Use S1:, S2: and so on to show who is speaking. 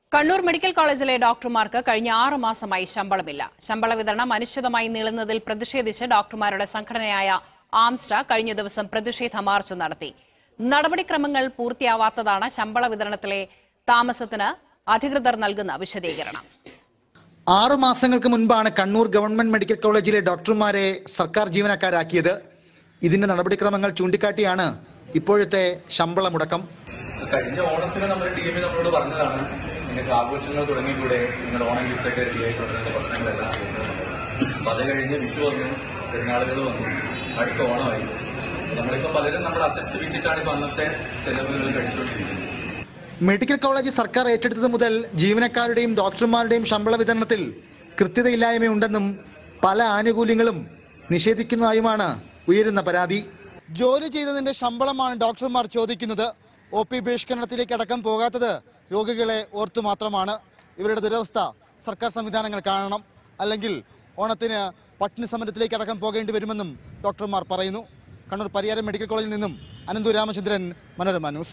S1: Kannur medical കോളേജിലെ ഡോക്ടർമാർക്ക് കഴിഞ്ഞ ആറ് മാസമായി ശമ്പളമില്ല ശമ്പള വിതരണം അനിശ്ചിതമായി നീളുന്നതിൽ പ്രതിഷേധിച്ച് ഡോക്ടർമാരുടെ സംഘടനയായ ആംസ്റ്റ കഴിഞ്ഞ ദിവസം പ്രതിഷേധ മാർച്ച് നടത്തി നടപടിക്രമങ്ങൾ പൂർത്തിയാവാത്തതാണ് ശമ്പള വിതരണത്തിലെ താമസത്തിന് അധികൃതർ നൽകുന്ന വിശദീകരണം
S2: ആറു മാസങ്ങൾക്ക് മുൻപാണ് കണ്ണൂർ ഗവൺമെന്റ് മെഡിക്കൽ കോളേജിലെ ഡോക്ടർമാരെ സർക്കാർ ജീവനക്കാരാക്കിയത് ഇതിന്റെ നടപടിക്രമങ്ങൾ ചൂണ്ടിക്കാട്ടിയാണ് ഇപ്പോഴത്തെ ശമ്പള മുടക്കം
S3: കഴിഞ്ഞ ഓണത്തിന് നമ്മുടെ ടീം നമ്മളോട് പറഞ്ഞതാണ് നിങ്ങൾക്ക് ആഘോഷങ്ങൾ തുടങ്ങിക്കൂടെ നിങ്ങൾ ഓണം ഗിഫ്റ്റൊക്കെ റെഡി ആയിക്കൊണ്ടിരുന്ന പ്രശ്നങ്ങളെല്ലാം അപ്പൊ അത് കഴിഞ്ഞ് വിഷു വന്നു പെരുന്നാളുകൾ വന്നു അടുത്ത ഓണമായി നമ്മളിപ്പോ പലരും നമ്മുടെ അസറ്റ്സ് വിറ്റിട്ടാണ് ഇപ്പൊ അന്നത്തെ ചെലവുകൾ കഴിച്ചുകൊണ്ടിരിക്കുന്നത്
S2: മെഡിക്കൽ കോളേജ് സർക്കാർ ഏറ്റെടുത്തത് മുതൽ ജീവനക്കാരുടെയും ഡോക്ടർമാരുടെയും ശമ്പള വിതരണത്തിൽ കൃത്യതയില്ലായ്മയുണ്ടെന്നും പല ആനുകൂല്യങ്ങളും നിഷേധിക്കുന്നതായുമാണ് ഉയരുന്ന പരാതി ജോലി ചെയ്തതിന്റെ ശമ്പളമാണ് ഡോക്ടർമാർ ചോദിക്കുന്നത് ഒ പി ബഹിഷ്കരണത്തിലേക്ക് അടക്കം പോകാത്തത് രോഗികളെ ഓർത്തു മാത്രമാണ് ഇവരുടെ ദുരവസ്ഥ സർക്കാർ സംവിധാനങ്ങൾ കാണണം അല്ലെങ്കിൽ ഓണത്തിന് പട്ടിണി സമരത്തിലേക്ക് അടക്കം പോകേണ്ടി വരുമെന്നും ഡോക്ടർമാർ പറയുന്നു കണ്ണൂർ പരിയാരം മെഡിക്കൽ കോളേജിൽ നിന്നും അനന്തു രാമചന്ദ്രൻ മനോരമ ന്യൂസ്